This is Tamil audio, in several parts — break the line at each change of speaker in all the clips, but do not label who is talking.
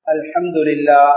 الحمد لله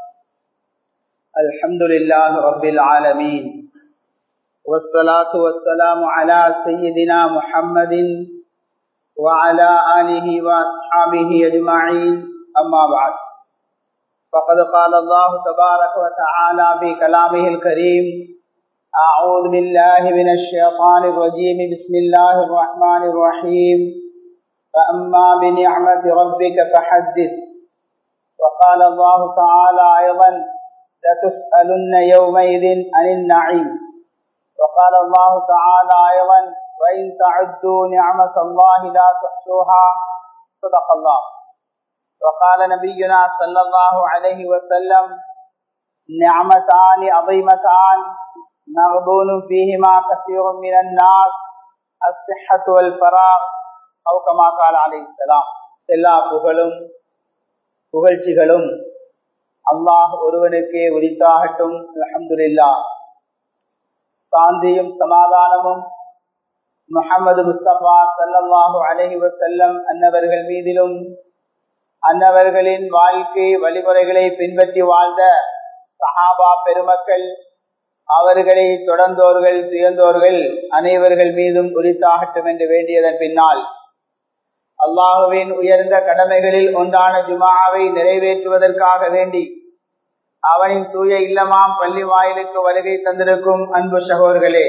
الحمد لله رب العالمين والصلاة والسلام على سيدنا محمد وعلى آله وأصحابه أجمعين أما بعد فقد قال الله تبارك وتعالى في كلامه الكريم أعوذ بالله من الشيطان الرجيم بسم الله الرحمن الرحيم فأما بنعمة ربك فحدث وقال الله تعالى أيضا لتسألن يومئذ عن النعيم وقال الله تعالى أيضا وإن تعدوا نعمة الله لا تحصوها صدق الله وقال نبينا صلى الله عليه وسلم نعمتان عظيمتان مغبون فيهما كثير من الناس الصحة والفراغ أو كما قال عليه السلام எல்லா புகழும் புகழ்ச்சிகளும் அல்லாஹ் ஒருவனுக்கே உரித்தாகட்டும் அலமதுல்லா சாந்தியும் சமாதானமும் முகமது முஸ்தபா சல்லாஹூ அலஹி வசல்லம் அன்னவர்கள் மீதிலும் அன்னவர்களின் வாழ்க்கை வழிமுறைகளை பின்பற்றி வாழ்ந்த சஹாபா பெருமக்கள் அவர்களை தொடர்ந்தோர்கள் துயர்ந்தோர்கள் அனைவர்கள் மீதும் உரித்தாகட்டும் என்று வேண்டியதன் பின்னால் அல்லாஹுவின் உயர்ந்த கடமைகளில் ஒன்றான ஜுமாவை நிறைவேற்றுவதற்காக வேண்டி அவனின் தூய இல்லமாம் பள்ளி வாயிலுக்கு வருகை தந்திருக்கும் அன்பு சகோதர்களே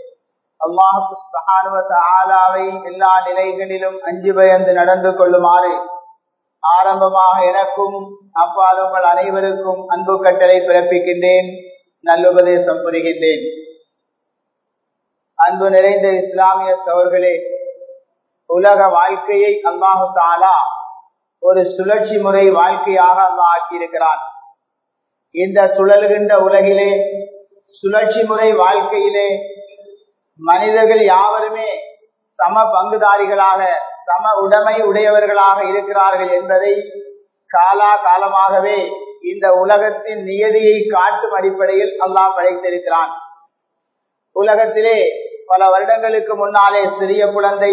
அல்லாஹாவை எல்லா நிலைகளிலும் அஞ்சு பயந்து நடந்து கொள்ளுமாறு ஆரம்பமாக எனக்கும் அப்பால் உங்கள் அனைவருக்கும் அன்பு கட்டளை பிறப்பிக்கின்றேன் நல்லுபதேசம் புரிகின்றேன் அன்பு நிறைந்த இஸ்லாமிய சோர்களே உலக வாழ்க்கையை அல்லாஹு தாலா ஒரு சுழற்சி முறை வாழ்க்கையாக அல்லா ஆக்கியிருக்கிறான் இந்த சுழல்கின்ற உலகிலே சுழற்சி முறை வாழ்க்கையிலே மனிதர்கள் யாவருமே சம பங்குதாரிகளாக சம உடைமை உடையவர்களாக இருக்கிறார்கள் என்பதை காலா காலமாகவே இந்த உலகத்தின் நியதியை காட்டும் அடிப்படையில் அல்லாஹ் படைத்திருக்கிறான் உலகத்திலே பல வருடங்களுக்கு முன்னாலே சிறிய குழந்தை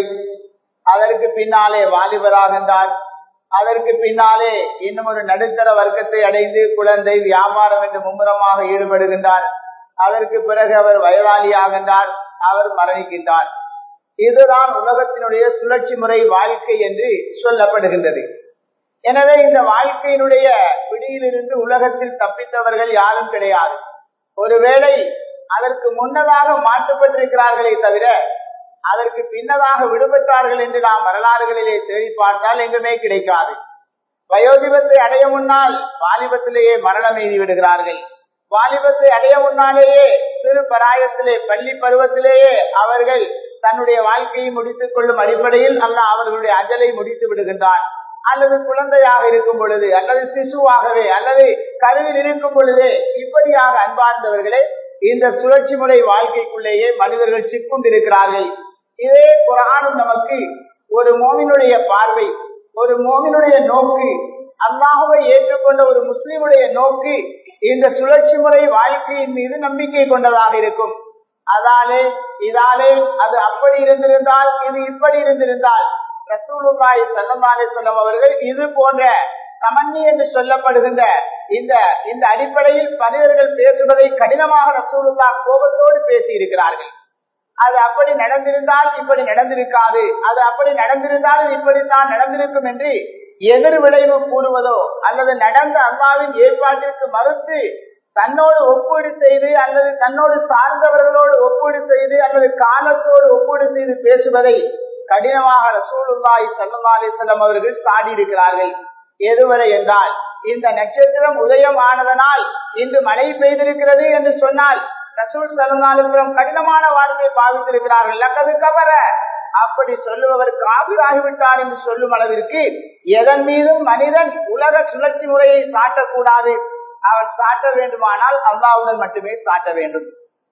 அதற்கு பின்னாலே வாலிபராகின்றார் அதற்கு பின்னாலே இன்னும் ஒரு நடுத்தர வர்க்கத்தை அடைந்து குழந்தை வியாபாரம் என்று மும்முரமாக ஈடுபடுகின்றார் அதற்கு பிறகு அவர் வயதாளியாகின்றார் அவர் மரணிக்கின்றார் இதுதான் உலகத்தினுடைய சுழற்சி முறை வாழ்க்கை என்று சொல்லப்படுகின்றது எனவே இந்த வாழ்க்கையினுடைய பிடியிலிருந்து உலகத்தில் தப்பித்தவர்கள் யாரும் கிடையாது ஒருவேளை அதற்கு முன்னதாக மாற்றப்பட்டிருக்கிறார்களே தவிர அதற்கு பின்னதாக விடுபட்டார்கள் என்று நாம் வரலாறுகளிலே தேடி பார்த்தால் எங்குமே கிடைக்காது வயோதிபத்தை அடைய முன்னால் வாலிபத்திலேயே மரணம் எய்தி விடுகிறார்கள் வாலிபத்தை அடைய முன்னாலேயே சிறு பராயத்திலே பள்ளி பருவத்திலேயே அவர்கள் தன்னுடைய வாழ்க்கையை முடித்துக் கொள்ளும் அடிப்படையில் அல்ல அவர்களுடைய அஜலை முடித்து விடுகின்றான் அல்லது குழந்தையாக இருக்கும் பொழுது அல்லது சிசுவாகவே அல்லது கருவில் இருக்கும் பொழுதே இப்படியாக அன்பார்ந்தவர்களே இந்த சுழற்சி முறை வாழ்க்கைக்குள்ளேயே மனிதர்கள் சிக்கொண்டிருக்கிறார்கள் இதே குரானும் நமக்கு ஒரு மோமினுடைய பார்வை ஒரு மோமினுடைய நோக்கு அல்லாஹுவை ஏற்றுக்கொண்ட ஒரு முஸ்லிமுடைய நோக்கு இந்த சுழற்சி முறை வாழ்க்கையின் மீது நம்பிக்கை கொண்டதாக இருக்கும் அதாலே இதாலே அது அப்படி இருந்திருந்தால் இது இப்படி இருந்திருந்தால் ரசூலுல்லாய் சல்லமாலே சொல்லம் அவர்கள் இது போன்ற சமன்னி என்று சொல்லப்படுகின்ற இந்த இந்த அடிப்படையில் மனிதர்கள் பேசுவதை கடினமாக ரசூலுல்லா கோபத்தோடு பேசி இருக்கிறார்கள் அது அப்படி நடந்திருந்தால் இப்படி நடந்திருக்காது அது அப்படி நடந்திருந்தால் இப்படித்தான் நடந்திருக்கும் என்று எதிர் விளைவு கூறுவதோ அல்லது நடந்த அல்லாவின் ஏற்பாட்டிற்கு மறுத்து தன்னோடு ஒப்பீடு செய்து அல்லது தன்னோடு சார்ந்தவர்களோடு ஒப்பீடு செய்து அல்லது காலத்தோடு ஒப்பீடு செய்து பேசுவதை கடினமாக ரசூலுல்லாய் சல்லா அலிசல்லம் அவர்கள் சாடி இருக்கிறார்கள் எதுவரை என்றால் இந்த நட்சத்திரம் உதயமானதனால் இன்று மழை பெய்திருக்கிறது என்று சொன்னால் ரசூல் சல்லாலிஸ்லம் கடினமான வார்த்தையை பாவித்திருக்கிறார்கள் லக்கது கவர அப்படி சொல்லுபவர் காவிராகிவிட்டார் என்று சொல்லும் அளவிற்கு எதன் மீதும் மனிதன் உலக சுழற்சி முறையை சாட்டக்கூடாது அவன் சாட்ட வேண்டுமானால் அல்லாவுடன் மட்டுமே சாட்ட வேண்டும்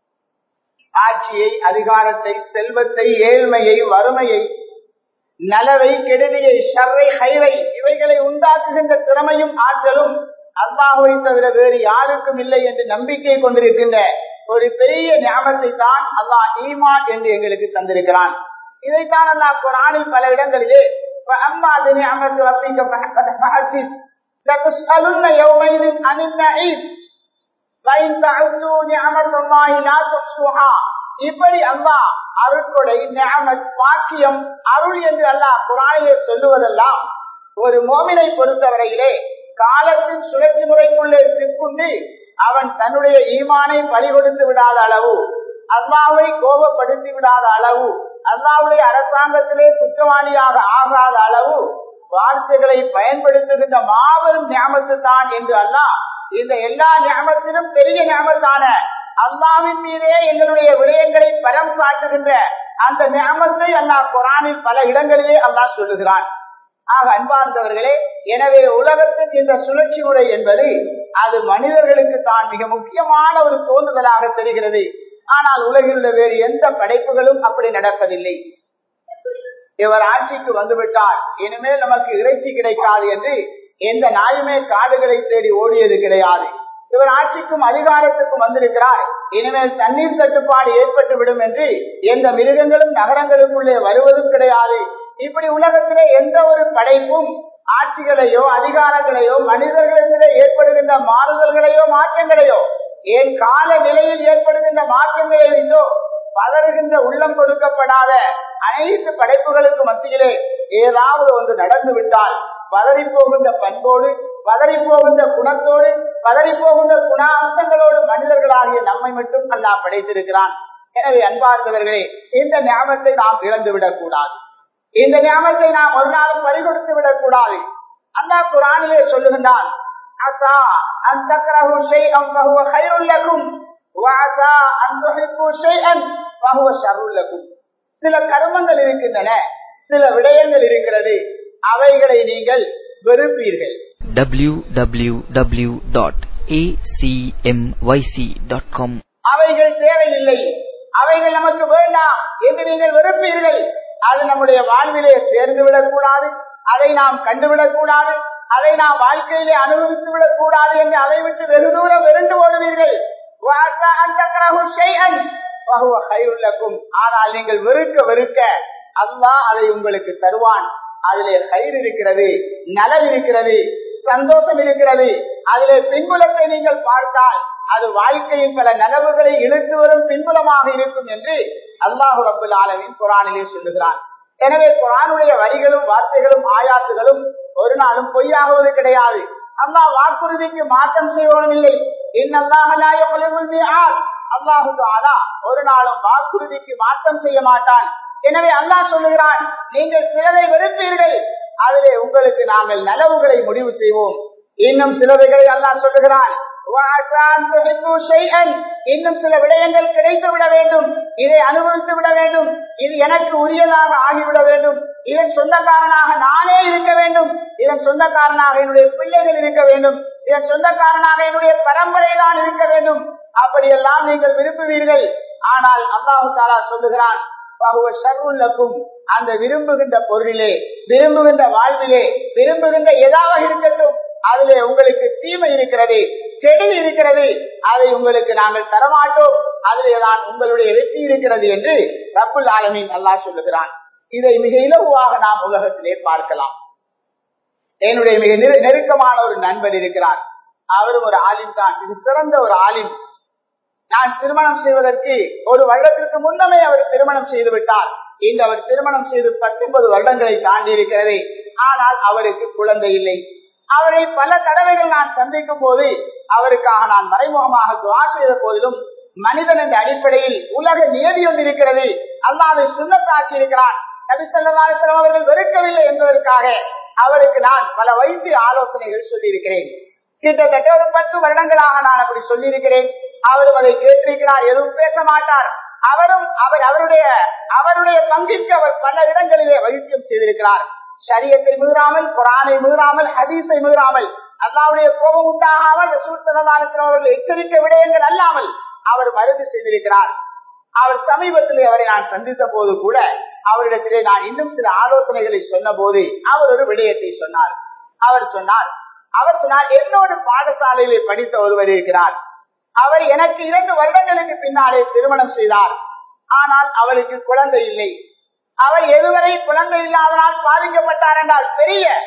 ஆட்சியை அதிகாரத்தை செல்வத்தை ஏழ்மையை வறுமையை நலவை கெடுதியை ஷர்ரை ஹைவை இவைகளை உண்டாக்குகின்ற திறமையும் ஆற்றலும் அல்லாஹுவை தவிர வேறு யாருக்கும் இல்லை என்று நம்பிக்கை கொண்டிருக்கின்ற ஒரு பெரிய ஞாபகத்தை தான் அல்லாஹ் ஈமான் என்று எங்களுக்கு தந்திருக்கிறான் இதைத்தான் அல்லாஹ் குரானில் பல இடங்களிலே அம்மா அது ஞாபகத்து வப்பிக்க لتسألن يومئذ عن النعيم وإن تعدوا نعمة الله لا تحصوها இப்படி அல்லாஹ் அருட்கொடை நியமத் பாக்கியம் அருள் என்று அல்லாஹ் குரானிலே சொல்லுவதெல்லாம் ஒரு மோமினை பொறுத்தவரையிலே காலத்தின் சுழற்சி முறைக்குள்ளே சிக்குண்டு அவன் தன்னுடைய ஈமானை பறிகொடுத்து விடாத அளவு அல்லாவை கோபப்படுத்தி விடாத அளவு அல்லாவுடைய அரசாங்கத்திலே குற்றவாளியாக ஆகாத அளவு வார்த்தைகளை பயன்படுத்துகின்ற மாபெரும் ஞாபகத்து தான் என்று அல்லாஹ் இந்த எல்லா ஞாபகத்திலும் பெரிய ஞாபகத்தான அல்லாவின் மீதே எங்களுடைய விடயங்களை பரம் காட்டுகின்ற அந்த ஞாபகத்தை அல்லாஹ் குரானில் பல இடங்களிலே அல்லாஹ் சொல்லுகிறான் ஆக அன்பார்ந்தவர்களே எனவே உலகத்தின் இந்த சுழற்சி முறை என்பது அது மனிதர்களுக்கு தான் மிக முக்கியமான ஒரு தோன்றுதலாக தெரிகிறது ஆனால் உலகில் உள்ள வேறு எந்த படைப்புகளும் அப்படி நடப்பதில்லை இவர் ஆட்சிக்கு வந்துவிட்டார் இனிமேல் நமக்கு இறைச்சி கிடைக்காது என்று எந்த நாயுமே காடுகளை தேடி ஓடியது கிடையாது இவர் ஆட்சிக்கும் அதிகாரத்துக்கும் வந்திருக்கிறார் இனிமேல் தண்ணீர் தட்டுப்பாடு ஏற்பட்டு விடும் என்று எந்த மிருகங்களும் நகரங்களுக்குள்ளே வருவதும் கிடையாது இப்படி உலகத்திலே எந்த ஒரு படைப்பும் ஆட்சிகளையோ அதிகாரங்களையோ மனிதர்களிடத்திலே ஏற்படுகின்ற மாறுதல்களையோ மாற்றங்களையோ ஏன் கால நிலையில் ஏற்படுகின்ற மாற்றங்களை இருந்தோ பதறுகின்ற உள்ளம் கொடுக்கப்படாத அனைத்து படைப்புகளுக்கு மத்தியிலே ஏதாவது ஒன்று நடந்து விட்டால் பதறி போகின்ற பண்போடு பதறி போகின்ற குணத்தோடு பதறி போகின்ற குண அம்சங்களோடு மனிதர்களாகிய நம்மை மட்டும் அல்லா படைத்திருக்கிறான் எனவே அன்பார்ந்தவர்களே இந்த ஞாபகத்தை நாம் இழந்துவிடக் கூடாது இந்த ஞாபகத்தை நாம் ஒரு நாளும் பறிகொடுத்து விடக் கூடாது அந்த குரானிலே சொல்லுகின்றான் அசா அந்த சில கர்மங்கள் இருக்கின்றன சில விடயங்கள் இருக்கிறது அவைகளை நீங்கள் வெறுப்பீர்கள்
www.acmyc.com
அவைகள் தேவையில்லை அவைகள் நமக்கு வேண்டாம் என்று நீங்கள் வெறுப்பீர்கள் அது நம்முடைய வாழ்விலே சேர்ந்து விடக்கூடாது அதை நாம் கண்டுவிடக் கூடாது அதை நாம் வாழ்க்கையிலே அனுபவித்து விடக் கூடாது என்று அதை விட்டு வெகு தூரம் வெறுண்டு ஓடுவீர்கள் ஆனால் நீங்கள் வெறுக்க வெறுக்க அல்லாஹ் அதை உங்களுக்கு தருவான் அதிலே கயிறு இருக்கிறது நலவு இருக்கிறது சந்தோஷம் இருக்கிறது அதிலே பின்புலத்தை நீங்கள் பார்த்தால் அது வாழ்க்கையின் பல நலவுகளை இழுத்து வரும் பின்புலமாக இருக்கும் என்று அல்லாஹு ரபுல் ஆலமின் குரானிலே சொல்லுகிறான் எனவே குரானுடைய வரிகளும் வார்த்தைகளும் ஆயாத்துகளும் ஒரு நாளும் பொய்யாகுவது கிடையாது அல்லாஹ் வாக்குறுதிக்கு மாற்றம் செய்வனும் இல்லை அல்லாஹு ஆலா ஒரு நாளும் வாக்குறுதிக்கு மாற்றம் செய்ய மாட்டான் எனவே அல்லாஹ் சொல்லுகிறான் நீங்கள் சிலரை வெறுப்பீர்கள் அதிலே உங்களுக்கு நாங்கள் நலவுகளை முடிவு செய்வோம் இன்னும் சிலவைகளை அல்லாஹ் சொல்லுகிறான் இன்னும் சில விடயங்கள் கிடைத்து விட வேண்டும் இதை அனுபவித்து விட வேண்டும் இது எனக்கு உரியதாக ஆகிவிட வேண்டும் இதன் சொந்தக்காரனாக நானே இருக்க வேண்டும் இதன் சொந்தக்காரனாக என்னுடைய பிள்ளைகள் இருக்க வேண்டும் இதன் சொந்தக்காரனாக என்னுடைய பரம்பரை தான் இருக்க வேண்டும் அப்படியெல்லாம் நீங்கள் விரும்புவீர்கள் ஆனால் அல்லாஹு தாலா சொல்லுகிறான் சர்வுள்ளக்கும் அந்த விரும்புகின்ற பொருளிலே விரும்புகின்ற வாழ்விலே விரும்புகின்ற எதாவது இருக்கட்டும் அதிலே உங்களுக்கு தீமை இருக்கிறது கெடுதி இருக்கிறது அதை உங்களுக்கு நாங்கள் தரமாட்டோம் அதிலே தான் உங்களுடைய வெற்றி இருக்கிறது என்று ரப்புல் ஆலமீன் அல்லாஹ் சொல்லுகிறான் இதை மிக இலகுவாக நாம் உலகத்திலே பார்க்கலாம் என்னுடைய மிக நெருக்கமான ஒரு நண்பர் இருக்கிறார் அவரும் ஒரு ஆலிம் தான் இது சிறந்த ஒரு ஆலிம் நான் திருமணம் செய்வதற்கு ஒரு வருடத்திற்கு முன்னமே அவர் திருமணம் செய்து விட்டார் இன்று அவர் திருமணம் செய்து பத்தொன்பது வருடங்களை தாண்டி இருக்கிறது ஆனால் அவருக்கு குழந்தை இல்லை அவரை பல தடவைகள் நான் சந்திக்கும் போது அவருக்காக நான் மறைமுகமாக துவா செய்த போதிலும் மனிதன் என்ற அடிப்படையில் உலக நியதி ஒன்று இருக்கிறது அல்லாதை சுண்ணத்தாக்கி இருக்கிறான் நபிசல்லாஸ்லம் அவர்கள் வெறுக்கவில்லை என்பதற்காக அவருக்கு நான் பல வைத்திய ஆலோசனைகள் சொல்லியிருக்கிறேன் கிட்டத்தட்ட ஒரு பத்து வருடங்களாக நான் அப்படி சொல்லியிருக்கிறேன் அவரும் அதை கேட்டிருக்கிறார் எதுவும் பேச மாட்டார் அவரும் அவர் அவருடைய அவருடைய பங்கிற்கு அவர் பல இடங்களிலே வைத்தியம் செய்திருக்கிறார் சரியத்தை மீறாமல் குரானை மீறாமல் ஹதீஸை மீறாமல் அல்லாவுடைய கோபம் உண்டாகாமல் ரசூல் சனதானத்தில் அவர்கள் எச்சரிக்க விடயங்கள் அல்லாமல் அவர் மருந்து செய்திருக்கிறார் அவர் சமீபத்திலே அவரை நான் சந்தித்த போது கூட அவரிடத்திலே நான் இன்னும் சில ஆலோசனைகளை சொன்ன போது அவர் ஒரு விடயத்தை சொன்னார் அவர் சொன்னார் அவர் சொன்னார் என்னோட பாடசாலையிலே படித்த ஒருவர் இருக்கிறார் அவர் எனக்கு இரண்டு வருடங்களுக்கு பின்னாலே திருமணம் செய்தார் ஆனால் அவருக்கு குழந்தை இல்லை அவர் எதுவரை குழந்தை இல்லாதனால் பாதிக்கப்பட்டார் என்றால் பெரிய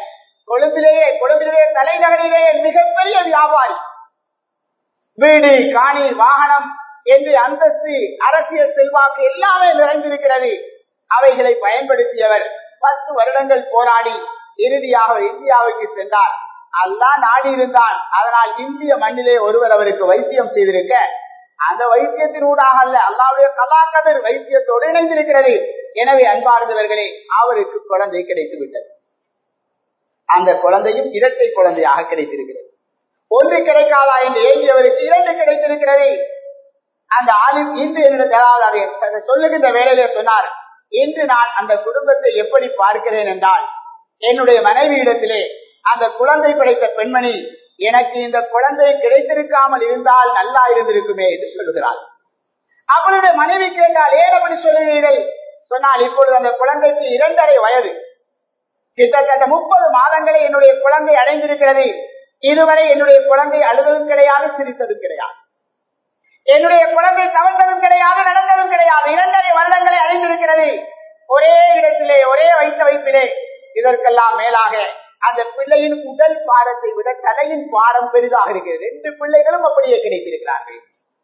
கொழும்பிலேயே கொழும்பிலேயே தலைநகரிலேயே மிகப்பெரிய வியாபாரி வீடு காணி வாகனம் என்று அந்தஸ்து அரசியல் செல்வாக்கு எல்லாமே நிறைந்திருக்கிறது அவைகளை பயன்படுத்தியவர் பத்து வருடங்கள் போராடி இறுதியாக இந்தியாவுக்கு சென்றார் அல்லாஹ் நாடி இருந்தான் அதனால் இந்திய மண்ணிலே ஒருவர் அவருக்கு வைத்தியம் செய்திருக்க அந்த வைத்தியத்தின் ஊடாக அல்ல அல்லாவுடைய கலாக்கதிர் வைத்தியத்தோடு இணைந்திருக்கிறது எனவே அன்பார்ந்தவர்களே அவருக்கு குழந்தை கிடைத்து விட்டது அந்த குழந்தையும் இரட்டை குழந்தையாக கிடைத்திருக்கிறது ஒன்று கிடைக்காதா என்று ஏங்கியவருக்கு இரண்டு கிடைத்திருக்கிறது அந்த ஆலிம் இன்று என்னிடத்தில் அதை சொல்லுகின்ற வேலையிலே சொன்னார் இன்று நான் அந்த குடும்பத்தை எப்படி பார்க்கிறேன் என்றால் என்னுடைய மனைவியிடத்திலே அந்த குழந்தை கிடைத்த பெண்மணி எனக்கு இந்த குழந்தை கிடைத்திருக்காமல் இருந்தால் நல்லா இருந்திருக்குமே என்று சொல்லுகிறாள் அவளுடைய மனைவி கேட்டால் ஏன் அப்படி சொல்லுகிறீர்கள் சொன்னால் இப்பொழுது அந்த குழந்தைக்கு இரண்டரை வயது கிட்டத்தட்ட முப்பது மாதங்களை என்னுடைய குழந்தை அடைந்திருக்கிறது இதுவரை என்னுடைய குழந்தை அழுவதும் கிடையாது சிரித்ததும் கிடையாது என்னுடைய குழந்தை தவழ்ந்ததும் கிடையாது நடந்ததும் கிடையாது இரண்டரை வருடங்களை அடைந்திருக்கிறது ஒரே இடத்திலே ஒரே வைத்த வைப்பிலே இதற்கெல்லாம் மேலாக அந்த பிள்ளையின் உடல் பாரத்தை விட தலையின் பாரம் பெரிதாக இருக்கிறது ரெண்டு பிள்ளைகளும் அப்படியே கிடைத்திருக்கிறார்கள்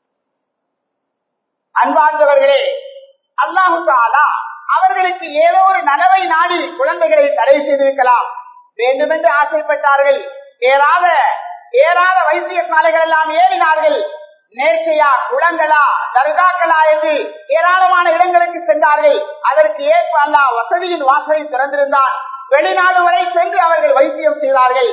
அன்பார்ந்தவர்களே அல்லாஹு தாலா அவர்களுக்கு ஏதோ ஒரு நலவை நாடி குழந்தைகளை தடை செய்திருக்கலாம் வேண்டுமென்று ஆசைப்பட்டார்கள் ஏறாத ஏறாத வைத்தியசாலைகள் எல்லாம் ஏறினார்கள் நேர்ச்சையா குளங்களா தர்காக்களா என்று ஏராளமான இடங்களுக்கு சென்றார்கள் அதற்கு ஏற்ப அல்லா வசதியின் வாசலை திறந்திருந்தான் வெளிநாடு வரை சென்று அவர்கள் வைத்தியம் செய்தார்கள்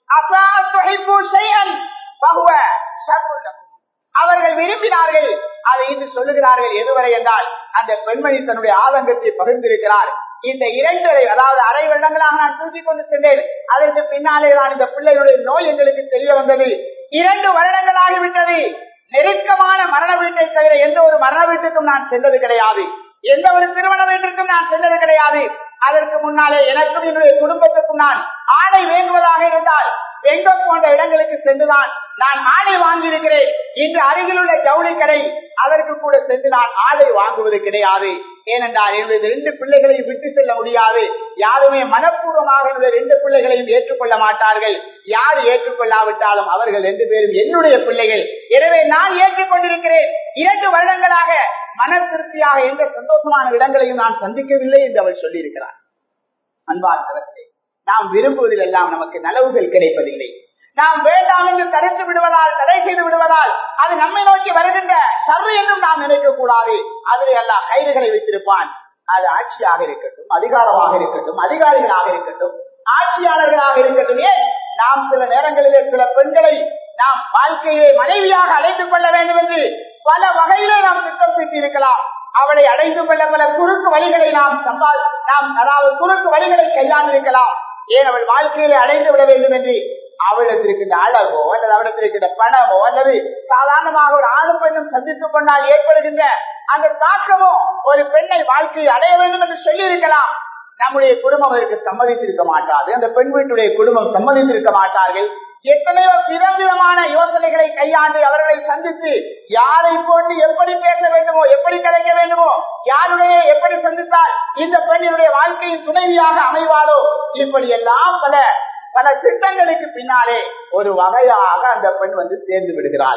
அவர்கள் விரும்பினார்கள் அதை இன்று சொல்லுகிறார்கள் எதுவரை என்றால் அந்த பெண்மணி தன்னுடைய ஆதங்கத்தை பகிர்ந்திருக்கிறார் இந்த இரண்டரை அதாவது அரை வருடங்களாக நான் தூக்கிக் கொண்டு சென்றேன் அதற்கு பின்னாலே தான் இந்த பிள்ளைகளுடைய நோய் எங்களுக்கு தெரிய வந்தது இரண்டு வருடங்களாகிவிட்டது நெருக்கமான மரண வீட்டை தவிர எந்த ஒரு மரண வீட்டுக்கும் நான் சென்றது கிடையாது எந்த ஒரு திருமண வீட்டிற்கும் நான் சென்றது கிடையாது அதற்கு முன்னாலே எனக்கும் என்னுடைய குடும்பத்துக்கும் நான் ஆடை வேண்டுவதாக இருந்தால் வெங்கம் போன்ற இடங்களுக்கு சென்றுதான் நான் ஆடை வாங்கியிருக்கிறேன் இன்று அருகில் உள்ள ஜவுளி கடை அதற்கு கூட சென்று நான் ஆடை வாங்குவது கிடையாது ஏனென்றால் என்னுடைய ரெண்டு பிள்ளைகளையும் விட்டு செல்ல முடியாது யாருமே மனப்பூர்வமாக என்னுடைய ரெண்டு பிள்ளைகளையும் ஏற்றுக்கொள்ள மாட்டார்கள் யார் ஏற்றுக்கொள்ளாவிட்டாலும் அவர்கள் ரெண்டு பேரும் என்னுடைய பிள்ளைகள் எனவே நான் ஏற்றுக்கொண்டிருக்கிறேன் இரண்டு வருடங்களாக மன திருப்தியாக எந்த சந்தோஷமான இடங்களையும் நான் சந்திக்கவில்லை என்று அவர் சொல்லியிருக்கிறார் அன்பார்ந்தவர்களே நாம் விரும்புவதில் எல்லாம் நமக்கு நலவுகள் கிடைப்பதில்லை நாம் வேண்டாம் என்று தடுத்து விடுவதால் தடை செய்து விடுவதால் அது நம்மை நோக்கி வருகின்ற சர்வு என்றும் நாம் நினைக்க கூடாது அதில் எல்லாம் கைதுகளை வைத்திருப்பான் அது ஆட்சியாக இருக்கட்டும் அதிகாரமாக இருக்கட்டும் அதிகாரிகளாக இருக்கட்டும் ஆட்சியாளர்களாக இருக்கட்டும் ஏன் நாம் சில நேரங்களிலே சில பெண்களை நாம் வாழ்க்கையிலே மனைவியாக அழைத்துக் கொள்ள வேண்டும் என்று பல வகையிலே நாம் திட்டம் தீட்டி இருக்கலாம் அவளை அடைந்து கொள்ள பல குறுக்கு வழிகளை நாம் சம்பால் நாம் அதாவது குறுக்கு வழிகளை கையாண்டிருக்கலாம் ஏன் அவள் வாழ்க்கையிலே அடைந்து விட வேண்டும் என்று அவளிடத்தில் இருக்கின்ற அழகோ அல்லது அவளிடத்தில் இருக்கின்ற பணமோ அல்லது சாதாரணமாக ஒரு ஆணும் பெண்ணும் சந்தித்துக் கொண்டால் ஏற்படுகின்ற அந்த தாக்கமோ ஒரு பெண்ணை வாழ்க்கையில் அடைய வேண்டும் என்று சொல்லி இருக்கலாம் நம்முடைய குடும்பம் அதற்கு சம்மதித்திருக்க மாட்டாது அந்த பெண் வீட்டுடைய குடும்பம் சம்மதித்திருக்க மாட்டார்கள் எத்தனையோ விதவிதமான யோசனைகளை கையாண்டு அவர்களை சந்தித்து யாரை போட்டு எப்படி பேச வேண்டுமோ எப்படி கிடைக்க வேண்டுமோ யாருடைய எப்படி சந்தித்தால் இந்த பெண்ணினுடைய வாழ்க்கையின் துணைவியாக அமைவாளோ இப்படி எல்லாம் பல பல திட்டங்களுக்கு பின்னாலே ஒரு வகையாக அந்த பெண் வந்து சேர்ந்து விடுகிறாள்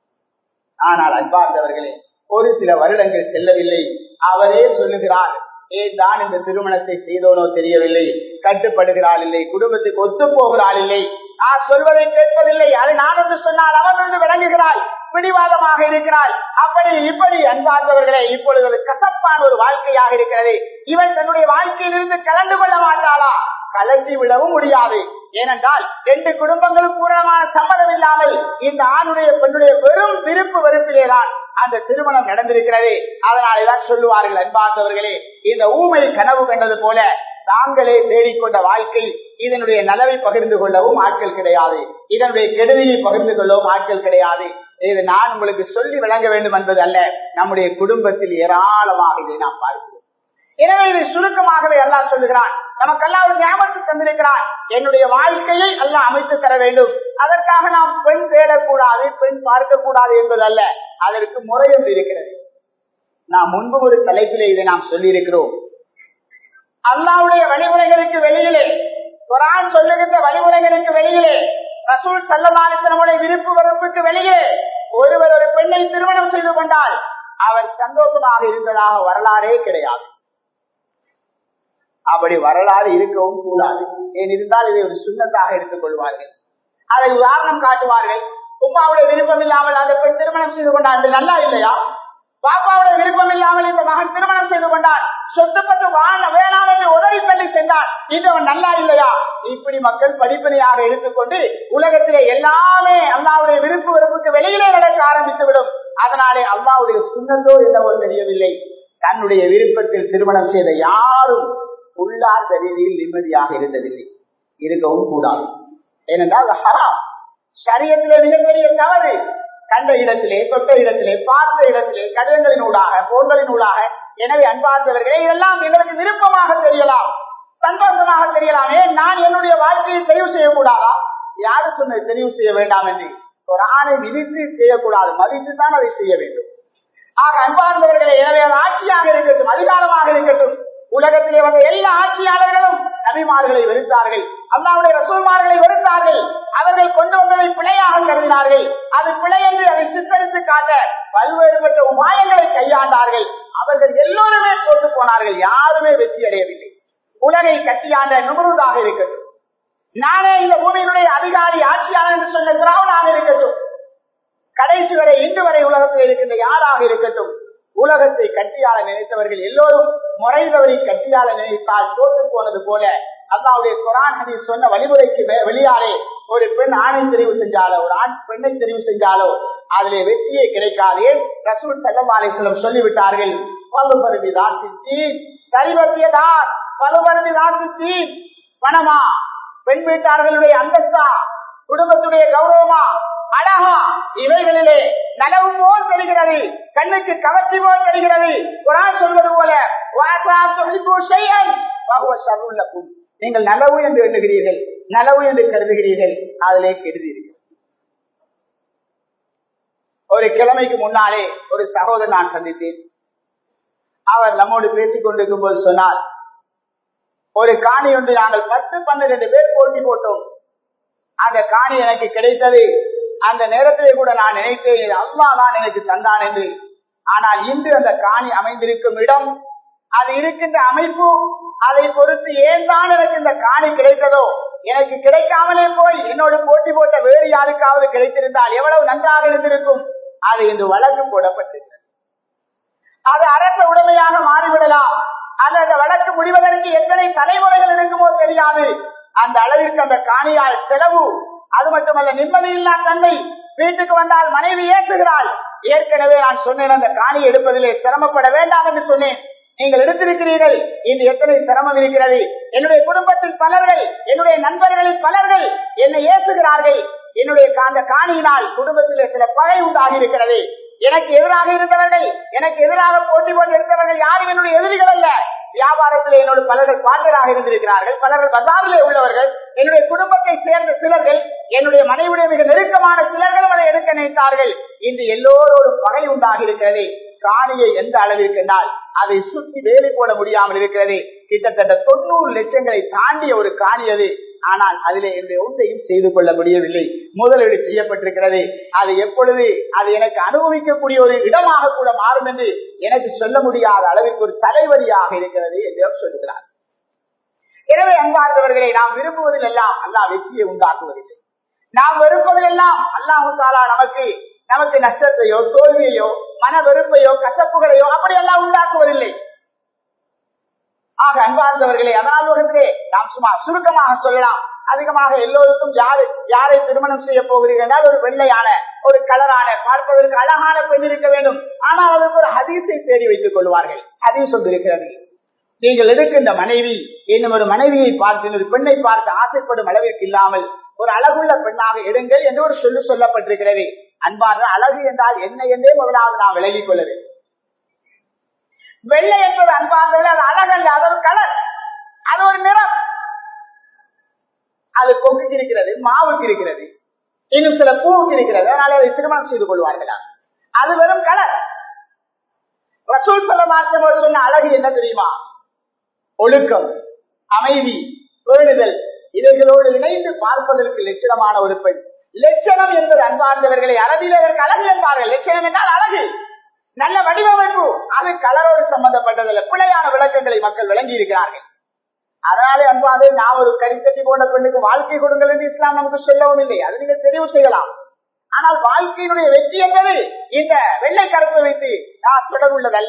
ஆனால் அன்பார்ந்தவர்களே ஒரு சில வருடங்கள் செல்லவில்லை அவரே சொல்லுகிறார் ஏன் தான் இந்த திருமணத்தை செய்தோனோ தெரியவில்லை கட்டுப்படுகிறாள் இல்லை குடும்பத்துக்கு ஒத்து போகிறாள் இல்லை நான் சொல்வதை கேட்பதில்லை அதை நான் என்று சொன்னால் அவன் என்று விளங்குகிறாள் பிடிவாதமாக இருக்கிறாள் அப்படி இப்படி அன்பார்ந்தவர்களே இப்பொழுது ஒரு கசப்பான ஒரு வாழ்க்கையாக இருக்கிறது இவன் தன்னுடைய வாழ்க்கையிலிருந்து கலந்து கொள்ள மாட்டாளா கலந்து விடவும் முடியாது ஏனென்றால் ரெண்டு குடும்பங்களும் பூரணமான சம்மதம் இல்லாமல் இந்த ஆணுடைய பெண்ணுடைய வெறும் விருப்பு வெறுப்பிலேதான் அந்த திருமணம் நடந்திருக்கிறது அதனாலேதான் சொல்லுவார்கள் அன்பார்ந்தவர்களே இந்த ஊமை கனவு கண்டது போல தாங்களே தேடிக்கொண்ட வாழ்க்கை இதனுடைய நலவை பகிர்ந்து கொள்ளவும் ஆட்கள் கிடையாது இதனுடைய கெடுதியை பகிர்ந்து கொள்ளவும் ஆட்கள் கிடையாது இது நான் உங்களுக்கு சொல்லி விளங்க வேண்டும் என்பது அல்ல நம்முடைய குடும்பத்தில் ஏராளமாக இதை நாம் பார்க்கிறோம் எனவே இது சுருக்கமாகவே எல்லாம் சொல்லுகிறான் நமக்கெல்லாம் ஒரு ஞாபகத்தை தந்திருக்கிறான் என்னுடைய வாழ்க்கையை எல்லாம் அமைத்து தர வேண்டும் அதற்காக நாம் பெண் தேடக்கூடாது பெண் பார்க்க கூடாது என்பது அல்ல அதற்கு முறையும் இருக்கிறது நாம் முன்பு ஒரு தலைப்பிலே இதை நாம் சொல்லி இருக்கிறோம் அல்லாவுடைய வழிமுறைகளுக்கு வெளியிலே குரான் சொல்லுகின்ற வழிமுறைகளுக்கு வெளியே ரசூல் சல்லமாலித்தனமுடைய விருப்பு வெறுப்புக்கு வெளியே ஒருவர் ஒரு பெண்ணை திருமணம் செய்து கொண்டால் அவர் சந்தோஷமாக இருந்ததாக வரலாறே கிடையாது அப்படி வரலாறு இருக்கவும் கூடாது ஏனென்றால் இதை ஒரு சுண்ணத்தாக எடுத்துக் கொள்வார்கள் அதை உதாரணம் காட்டுவார்கள் உப்பாவுடைய விருப்பம் இல்லாமல் அந்த பெண் திருமணம் செய்து கொண்டார் இது நல்லா இல்லையா பாப்பாவுடைய விருப்பம் இல்லாமல் இந்த மகன் திருமணம் செய்து கொண்டான் சொத்துப்பட்டு வாழ வேளாண் என்று உதவி தள்ளி சென்றான் இது அவன் நல்லா இல்லையா இப்படி மக்கள் படிப்பனையாக எடுத்துக்கொண்டு உலகத்திலே எல்லாமே அல்லாவுடைய விருப்பு வெறுப்புக்கு வெளியிலே நடக்க ஆரம்பித்து விடும் அதனாலே அல்லாவுடைய சுண்ணத்தோ என்னவோ தெரியவில்லை தன்னுடைய விருப்பத்தில் திருமணம் செய்த யாரும் உள்ளார்ந்த ரீதியில் நிம்மதியாக இருந்ததில்லை இருக்கவும் கூடாது ஏனென்றால் ஹராம் சரியத்திலே மிகப்பெரிய தவறு கண்ட இடத்திலே தொட்ட இடத்திலே பார்த்த இடத்திலே கடிதங்களினூடாக போன்களினூடாக எனவே அன்பார்ந்தவர்களே இதெல்லாம் எங்களுக்கு விருப்பமாக தெரியலாம் சந்தோஷமாக தெரியலாம் ஏன் நான் என்னுடைய வாழ்க்கையை தெரிவு செய்யக்கூடாதா யாரு சொன்னது தெரிவு செய்ய வேண்டாம் என்று ஒரு ஆணை விதித்து செய்யக்கூடாது மதித்து தான் அதை செய்ய வேண்டும் ஆக அன்பார்ந்தவர்களே எனவே அது ஆட்சியாக இருக்கட்டும் அதிகாரமாக இருக்கட்டும் உலகத்திலே வந்த எல்லா ஆட்சியாளர்களும் நபிமார்களை வெறுத்தார்கள் அல்லாவுடைய ரசூல்மார்களை வெறுத்தார்கள் அவர்கள் கொண்டு வந்ததை பிழையாக கருதினார்கள் அது பிழை என்று அதை சித்தரித்து காட்ட பல்வேறுபட்ட உபாயங்களை கையாண்டார்கள் அவர்கள் எல்லோருமே தோற்று போனார்கள் யாருமே வெற்றி அடையவில்லை உலகை கட்டியாண்ட நுகர்வதாக இருக்கட்டும் நானே இந்த பூமியினுடைய அதிகாரி ஆட்சியாளர் என்று சொன்ன திராவணாக இருக்கட்டும் கடைசி வரை இன்று வரை உலகத்தில் இருக்கின்ற யாராக இருக்கட்டும் உலகத்தை கட்டியாள நினைத்தவர்கள் எல்லோரும் முறை தவறி கட்டியாள நினைத்தால் தோற்று போனது போல அல்லாவுடைய குரான் ஹதீஸ் சொன்ன வழிமுறைக்கு வெளியாலே ஒரு பெண் ஆணை தெரிவு செஞ்சாலோ ஒரு ஆண் பெண்ணை தெரிவு செஞ்சாலோ அதிலே வெற்றியே கிடைக்காதே ரசூல் செல்லமாலேஸ்வரம் சொல்லிவிட்டார்கள் பழுபருதி தாசி சரிபத்தியதார் பழுபருதி தாசி பணமா பெண் வீட்டார்களுடைய அந்தஸ்தா குடும்பத்துடைய கௌரவமா அழகா இவைகளிலே நனவு போல் தெரிகிறது கண்ணுக்கு கவர்ச்சி போல் தெரிகிறது குரான் சொல்வது போல நீங்கள் நலவு என்று எண்ணுகிறீர்கள் நலவு என்று கருதுகிறீர்கள் அதிலே கெடுதீர்கள் ஒரு கிழமைக்கு முன்னாலே ஒரு சகோதரர் நான் சந்தித்தேன் அவர் நம்மோடு பேசிக் கொண்டிருக்கும் போது சொன்னார் ஒரு காணி ஒன்று நாங்கள் பத்து பன்னிரண்டு பேர் போட்டி போட்டோம் அந்த காணி எனக்கு கிடைத்தது அந்த நேரத்திலே கூட நான் நினைத்தேன் அம்மா தான் எனக்கு தந்தான் என்று ஆனால் இன்று அந்த காணி அமைந்திருக்கும் இடம் அது இருக்கின்ற அமைப்பு அதை பொறுத்து ஏன் தான் எனக்கு இந்த காணி கிடைத்ததோ எனக்கு கிடைக்காமலே போய் என்னோடு போட்டி போட்ட வேறு யாருக்காவது கிடைத்திருந்தால் எவ்வளவு நன்றாக இருந்திருக்கும் அது இன்று வழக்கு போடப்பட்டிருக்கிறது அது அரச உடைமையாக மாறிவிடலாம் அது அந்த வழக்கு முடிவதற்கு எத்தனை தலைமுறைகள் இருக்குமோ தெரியாது அந்த அளவிற்கு அந்த காணியால் செலவு அது மட்டுமல்ல நிம்மதியில்லா தன்மை வீட்டுக்கு வந்தால் மனைவி ஏற்றுகிறாள் ஏற்கனவே நான் சொன்னேன் அந்த காணியை எடுப்பதிலே சிரமப்பட வேண்டாம் என்று சொன்னேன் நீங்கள் எடுத்திருக்கிறீர்கள் இன்று எத்தனை சிரமம் இருக்கிறது என்னுடைய குடும்பத்தில் பலர்கள் என்னுடைய நண்பர்களில் பலர்கள் என்னை ஏற்றுகிறார்கள் என்னுடைய அந்த காணியினால் குடும்பத்தில் சில பகை உண்டாகி இருக்கிறது எனக்கு எதிராக இருந்தவர்கள் எனக்கு எதிராக போட்டி போட்டு இருந்தவர்கள் யாரும் என்னுடைய எதிரிகள் அல்ல வியாபாரத்தில் என்னோட பலர்கள் பார்ட்னராக இருந்திருக்கிறார்கள் பலர்கள் பஜாரிலே உள்ளவர்கள் என்னுடைய குடும்பத்தை சேர்ந்த சிலர்கள் என்னுடைய மனைவியுடைய மிக நெருக்கமான சிலர்களும் அதை எடுக்க நினைத்தார்கள் இன்று எல்லோரோடும் பகை உண்டாகி இருக்கிறது காணியை எந்த அளவிற்கு என்றால் அதை சுற்றி வேலை போட முடியாமல் இருக்கிறது கிட்டத்தட்ட தொண்ணூறு லட்சங்களை தாண்டிய ஒரு காணி அது ஆனால் அதிலே என்னுடைய ஒன்றையும் செய்து கொள்ள முடியவில்லை முதலீடு செய்யப்பட்டிருக்கிறது அது எப்பொழுது அது எனக்கு அனுபவிக்கக்கூடிய ஒரு இடமாக கூட மாறும் என்று எனக்கு சொல்ல முடியாத அளவிற்கு ஒரு தலைவலியாக இருக்கிறது என்று சொல்லுகிறார் எனவே அன்பார்ந்தவர்களை நாம் விரும்புவதில் எல்லாம் அல்லா வெற்றியை உண்டாக்குவதில்லை நாம் வெறுப்பதில் எல்லாம் அல்லாஹு தாலா நமக்கு நமக்கு நஷ்டத்தையோ தோல்வியையோ மன வெறுப்பையோ கசப்புகளையோ அப்படி எல்லாம் உண்டாக்குவதில்லை ஆக அன்பார்ந்தவர்களே அதாவது நாம் சும்மா சுருக்கமாக சொல்லலாம் அதிகமாக எல்லோருக்கும் யாரு யாரை திருமணம் செய்ய போகிறீர்கள் என்றால் ஒரு வெள்ளையான ஒரு கலரான பார்ப்பதற்கு அழகான பெண் இருக்க வேண்டும் ஆனால் அதற்கு ஒரு ஹதீஸை தேடி வைத்துக் கொள்வார்கள் ஹதீஸ் ஒன்று இருக்கிறது நீங்கள் எடுக்கின்ற மனைவி என்னும் ஒரு மனைவியை பார்த்து ஒரு பெண்ணை பார்த்து ஆசைப்படும் அளவிற்கு இல்லாமல் ஒரு அழகுள்ள பெண்ணாக எடுங்கள் என்று ஒரு சொல்லு சொல்லப்பட்டிருக்கிறது அன்பான அழகு என்றால் என்ன என்றே முதலாவது நாம் விலகிக் கொள்ள வேண்டும் வெள்ளை என்பது அன்பார்ந்தது அது அழகல்ல அது ஒரு கலர் அது ஒரு நிறம் அது கொங்குக்கு இருக்கிறது மாவுக்கு இருக்கிறது இன்னும் சில பூவுக்கு இருக்கிறது அதனால அதை திருமணம் செய்து கொள்வார்களா அது வெறும் கலர் ரசூல் சொல்ல மாற்றம் சொன்ன அழகு என்ன தெரியுமா ஒழுக்கம் அமைதி பேணுதல் இவைகளோடு இணைந்து பார்ப்பதற்கு லட்சணமான ஒரு பெண் லட்சணம் என்பது அன்பார்ந்தவர்களை அரபியில் அதற்கு அழகு என்பார்கள் லட்சணம் என்றால் அழகு நல்ல வடிவமைப்பு அது கலரோடு சம்பந்தப்பட்டதல்ல பிழையான விளக்கங்களை மக்கள் விளங்கி இருக்கிறார்கள் அதனாலே அன்பாதே நான் ஒரு கரிக்கட்டி போன்ற பெண்ணுக்கு வாழ்க்கை கொடுங்கள் என்று இஸ்லாம் நமக்கு சொல்லவும் இல்லை அது நீங்க தெரிவு செய்யலாம் ஆனால் வாழ்க்கையினுடைய வெற்றி என்பது இந்த வெள்ளை கருப்பை வைத்து நான் தொடர்புள்ளதல்ல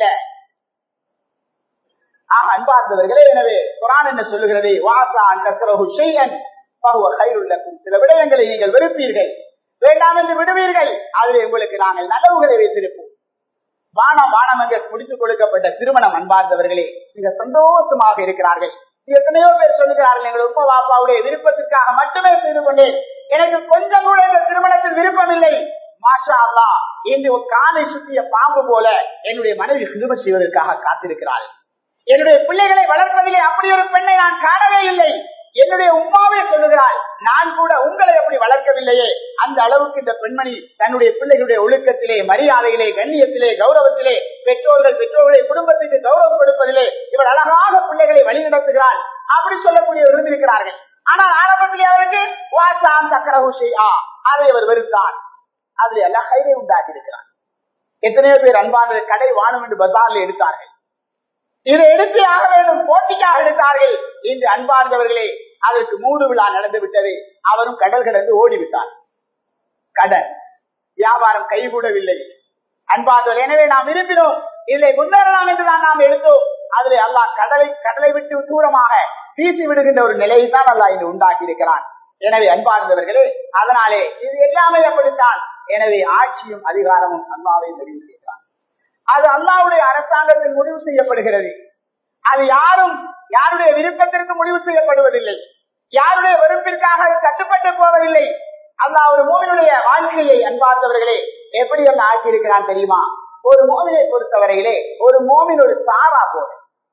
ஆக அன்பார்ந்தவர்களே எனவே குரான் என்ன சொல்லுகிறது வாசா கசரஹு ஷையன் பஹுவ கைருள்ளக்கும் சில விடயங்களை நீங்கள் வெறுப்பீர்கள் வேண்டாம் என்று விடுவீர்கள் அதில் உங்களுக்கு நாங்கள் நலவுகளை வைத்திருப்போம் வானம் வானம் என்று முடித்துக் கொடுக்கப்பட்ட திருமணம் அன்பார்ந்தவர்களே மிக சந்தோஷமாக இருக்கிறார்கள் எத்தனையோ பேர் சொல்லுகிறார்கள் எங்கள் உப்ப பாப்பாவுடைய விருப்பத்திற்காக மட்டுமே செய்து கொண்டேன் எனக்கு கொஞ்சம் கூட இந்த திருமணத்தில் விருப்பம் இல்லை மாஷா அல்லா என்று ஒரு காலை சுற்றிய பாம்பு போல என்னுடைய மனைவி கிரும செய்வதற்காக காத்திருக்கிறார்கள் என்னுடைய பிள்ளைகளை வளர்ப்பதிலே அப்படி ஒரு பெண்ணை நான் காணவே இல்லை என்னுடைய உமாவே சொல்லுகிறாள் நான் கூட உங்களை அப்படி வளர்க்கவில்லையே அந்த அளவுக்கு இந்த பெண்மணி தன்னுடைய பிள்ளைகளுடைய ஒழுக்கத்திலே மரியாதையிலே கண்ணியத்திலே கௌரவத்திலே பெற்றோர்கள் பெற்றோர்களை குடும்பத்துக்கு கௌரவம் கொடுப்பதிலே இவர் அழகாக பிள்ளைகளை வழிநடத்துகிறாள் அப்படி சொல்லக்கூடிய இருந்திருக்கிறார்கள் ஆனால் ஆரம்பத்திலே அவருக்கு வாசாம் சக்கரஹூசி ஆ அதை அவர் வெறுத்தார் அதில் எல்லா கைதை உண்டாக்கி இருக்கிறார் எத்தனையோ பேர் அன்பான கடை வாணும் என்று பஜார்ல எடுத்தார்கள் இதை எடுத்து ஆக வேண்டும் போட்டிக்காக எடுத்தார்கள் இன்று அன்பார்ந்தவர்களே அதற்கு மூடு விழா நடந்து விட்டது அவரும் கடல் கடந்து ஓடிவிட்டார் கடன் வியாபாரம் கைகூடவில்லை அன்பார்ந்தவர் எனவே நாம் விரும்பினோம் இதில் முன்னேறலாம் என்றுதான் நாம் எடுத்தோம் அதில் அல்லாஹ் கடலை கடலை விட்டு தூரமாக வீசி விடுகின்ற ஒரு நிலையை தான் அல்லாஹ் இன்று உண்டாக்கி இருக்கிறான் எனவே அன்பார்ந்தவர்களே அதனாலே இது எல்லாமே அப்படித்தான் எனவே ஆட்சியும் அதிகாரமும் அல்லாவை முடிவு செய்கிறான் அது அல்லாவுடைய அரசாங்கத்தில் முடிவு செய்யப்படுகிறது அது யாரும் யாருடைய விருப்பத்திற்கு முடிவு செய்யப்படுவதில்லை யாருடைய வெறுப்பிற்காக அது கட்டுப்பட்டு போவதில்லை அல்லாஹ் ஒரு மோவினுடைய வாழ்க்கையை அன்பார்ந்தவர்களே எப்படி அந்த ஆக்கி இருக்கிறான் தெரியுமா ஒரு மோவினை பொறுத்தவரையிலே ஒரு மோவின் ஒரு சாரா போல